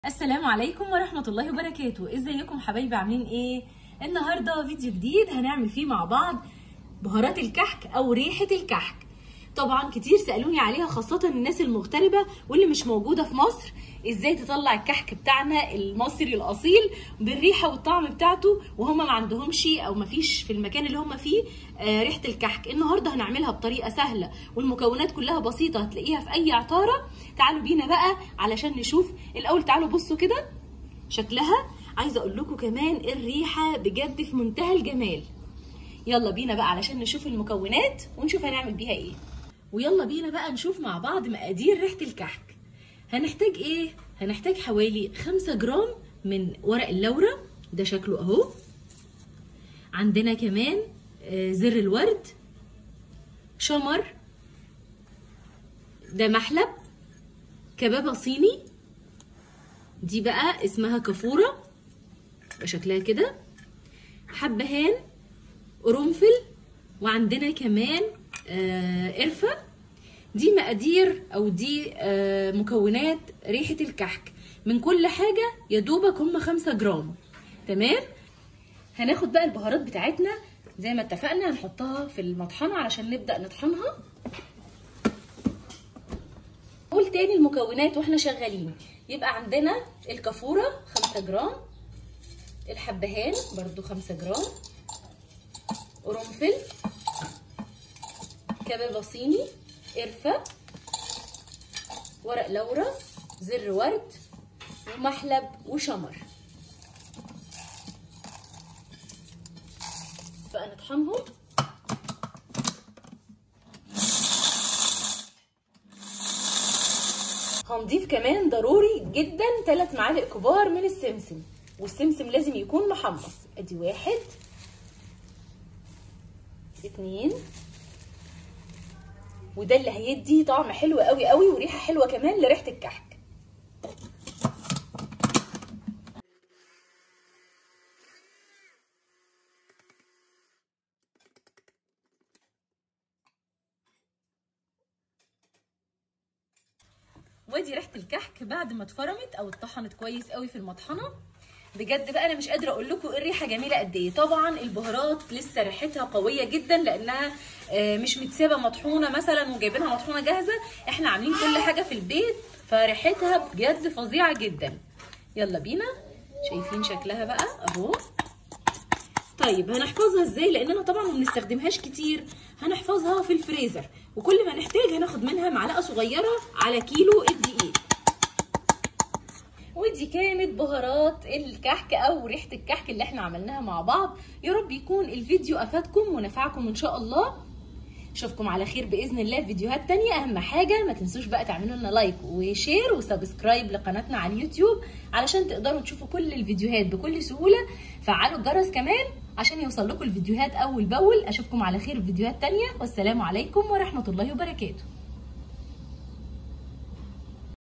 السلام عليكم ورحمة الله وبركاته ازيكم حبايبي عاملين ايه النهاردة فيديو جديد هنعمل فيه مع بعض بهارات الكحك او ريحة الكحك طبعا كتير سألوني عليها خاصة الناس المغتربة واللي مش موجودة في مصر ازاي تطلع الكحك بتاعنا المصري الاصيل بالريحة والطعم بتاعته وهم ما عندهمش او ما فيش في المكان اللي هم فيه آه ريحة الكحك النهاردة هنعملها بطريقة سهلة والمكونات كلها بسيطة هتلاقيها في اي عطارة تعالوا بينا بقى علشان نشوف الاول تعالوا بصوا كده شكلها عايزه اقول لكم كمان الريحه بجد في منتهى الجمال يلا بينا بقى علشان نشوف المكونات ونشوف هنعمل بيها ايه ويلا بينا بقى نشوف مع بعض مقادير ريحه الكحك هنحتاج ايه هنحتاج حوالي 5 جرام من ورق اللورة ده شكله اهو عندنا كمان زر الورد شمر ده محلب كبابة صيني دي بقى اسمها كافورة شكلها كده حبهان قرنفل وعندنا كمان آه قرفة دي مقادير او دي آه مكونات ريحة الكحك من كل حاجة يا دوبك هم خمسة جرام تمام هناخد بقى البهارات بتاعتنا زي ما اتفقنا هنحطها في المطحنة علشان نبدأ نطحنها نقول تاني المكونات واحنا شغالين يبقى عندنا الكافورة خمسة جرام الحبهان برضو خمسة جرام قرنفل كبابة صيني قرفة ورق لورا زر ورد ومحلب وشمر بقى نطحنهم هنضيف كمان ضروري جدا 3 معالق كبار من السمسم والسمسم لازم يكون محمص ادي واحد اتنين وده اللي هيدي طعم حلو قوي قوي وريحه حلوه كمان لريحه الكحك وادي ريحه الكحك بعد ما اتفرمت او اتطحنت كويس قوي في المطحنه بجد بقى انا مش قادره اقول لكم الريحه جميله قد ايه طبعا البهارات لسه ريحتها قويه جدا لانها مش متسابه مطحونه مثلا وجايبينها مطحونه جاهزه احنا عاملين كل حاجه في البيت فريحتها بجد فظيعه جدا يلا بينا شايفين شكلها بقى اهو طيب هنحفظها ازاي لاننا طبعا ما بنستخدمهاش كتير هنحفظها في الفريزر وكل ما نحتاج هناخد منها معلقه صغيره على كيلو الدقيق ودي كانت بهارات الكحك او ريحه الكحك اللي احنا عملناها مع بعض يا رب يكون الفيديو افادكم ونفعكم ان شاء الله اشوفكم على خير باذن الله في فيديوهات تانية اهم حاجه ما تنسوش بقى تعملوا لنا لايك وشير وسبسكرايب لقناتنا على اليوتيوب علشان تقدروا تشوفوا كل الفيديوهات بكل سهوله فعلوا الجرس كمان عشان يوصل لكم الفيديوهات اول باول اشوفكم على خير في فيديوهات تانية والسلام عليكم ورحمه الله وبركاته